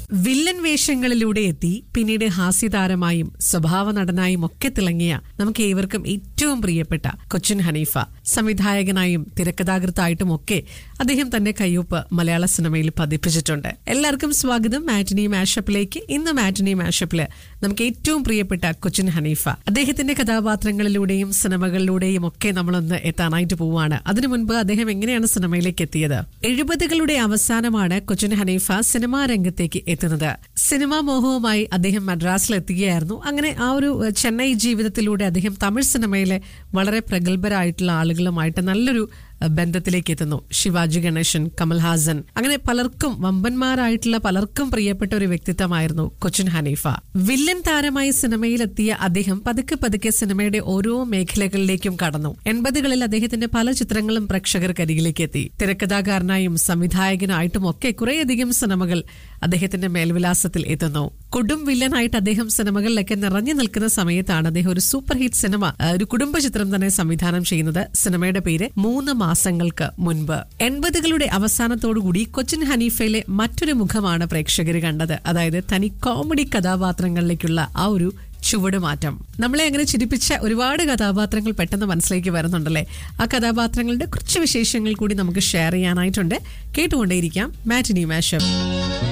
villain വേഷങ്ങളിലൂടെ എത്തി പിന്നീട് ഹാസ്യതാരമായും സ്വഭാവ നടനായും ഒക്കെ തിളങ്ങിയ നമുക്ക് ഏവർക്കും ഏറ്റവും പ്രിയപ്പെട്ട കൊച്ചിൻ ഹനീഫ സംവിധായകനായും തിരക്കഥാകൃത്തായിട്ടും ഒക്കെ അദ്ദേഹം തന്റെ കയ്യൊപ്പ് മലയാള സിനിമയിൽ പതിപ്പിച്ചിട്ടുണ്ട് എല്ലാവർക്കും സ്വാഗതം മാറ്റിനി മാഷപ്പിലേക്ക് ഇന്ന് മാറ്റിനി മാഷപ്പില് നമുക്ക് ഏറ്റവും പ്രിയപ്പെട്ട കൊച്ചിൻ ഹനീഫ അദ്ദേഹത്തിന്റെ കഥാപാത്രങ്ങളിലൂടെയും സിനിമകളിലൂടെയും ഒക്കെ നമ്മളൊന്ന് എത്താനായിട്ട് പോവാണ് അതിനു മുൻപ് അദ്ദേഹം എങ്ങനെയാണ് സിനിമയിലേക്ക് എത്തിയത് എഴുപതുകളുടെ അവസാനമാണ് കൊച്ചിൻ ഹനീഫ സിനിമാ രംഗത്തേക്ക് എത്തുന്നത് സിനിമാ മോഹവുമായി അദ്ദേഹം മദ്രാസിൽ എത്തുകയായിരുന്നു അങ്ങനെ ആ ഒരു ഏഹ്, ചെന്നൈ ജീവിതത്തിലൂടെ അദ്ദേഹം തമിഴ് സിനിമയിലെ വളരെ പ്രഗത്ഭരായിട്ടുള്ള ആളുകളുമായിട്ട് നല്ലൊരു ഏഹ്, ബന്ധത്തിലേക്ക് എത്തുന്നു ശിവാജി ഗണേശൻ കമൽഹാസൻ അങ്ങനെ പലർക്കും വമ്പന്മാരായിട്ടുള്ള പലർക്കും പ്രിയപ്പെട്ട ഒരു വ്യക്തിത്വമായിരുന്നു കൊച്ചിൻ ഹനീഫ വില്ലൻ താരമായി സിനിമയിലെത്തിയ അദ്ദേഹം പതുക്കെ പതുക്കെ സിനിമയുടെ ഓരോ മേഖലകളിലേക്കും കടന്നു എൺപതുകളിൽ അദ്ദേഹത്തിന്റെ പല ചിത്രങ്ങളും പ്രേക്ഷകർക്കരികിലേക്ക് എത്തി തിരക്കഥാകാരനായും സംവിധായകനായിട്ടും ഒക്കെ കുറേയധികം സിനിമകൾ അദ്ദേഹത്തിന്റെ മേൽവിലാസത്തിൽ എത്തുന്നു കൊടും വില്ലനായിട്ട് അദ്ദേഹം സിനിമകളിലൊക്കെ നിറഞ്ഞു നിൽക്കുന്ന സമയത്താണ് അദ്ദേഹം ഒരു സൂപ്പർ ഹിറ്റ് സിനിമ ആ, ഒരു കുടുംബ ചിത്രം തന്നെ സംവിധാനം ചെയ്യുന്നത് സിനിമയുടെ പേര് മൂന്ന് മാസങ്ങൾക്ക് മുൻപ് എൺപതുകളുടെ അവസാനത്തോടുകൂടി കൊച്ചിൻ ഹനീഫയിലെ മറ്റൊരു മുഖമാണ് പ്രേക്ഷകർ കണ്ടത് അതായത് തനി കോമഡി കഥാപാത്രങ്ങളിലേക്കുള്ള ആ ഒരു ചുവടുമാറ്റം നമ്മളെ അങ്ങനെ ചിരിപ്പിച്ച ഒരുപാട് കഥാപാത്രങ്ങൾ പെട്ടെന്ന് മനസ്സിലേക്ക് വരുന്നുണ്ടല്ലേ ആ കഥാപാത്രങ്ങളുടെ കുറച്ച് വിശേഷങ്ങൾ കൂടി നമുക്ക് ഷെയർ ചെയ്യാനായിട്ടുണ്ട് കേട്ടുകൊണ്ടേയിരിക്കാം മാറ്റിനി മാഷപ്പ്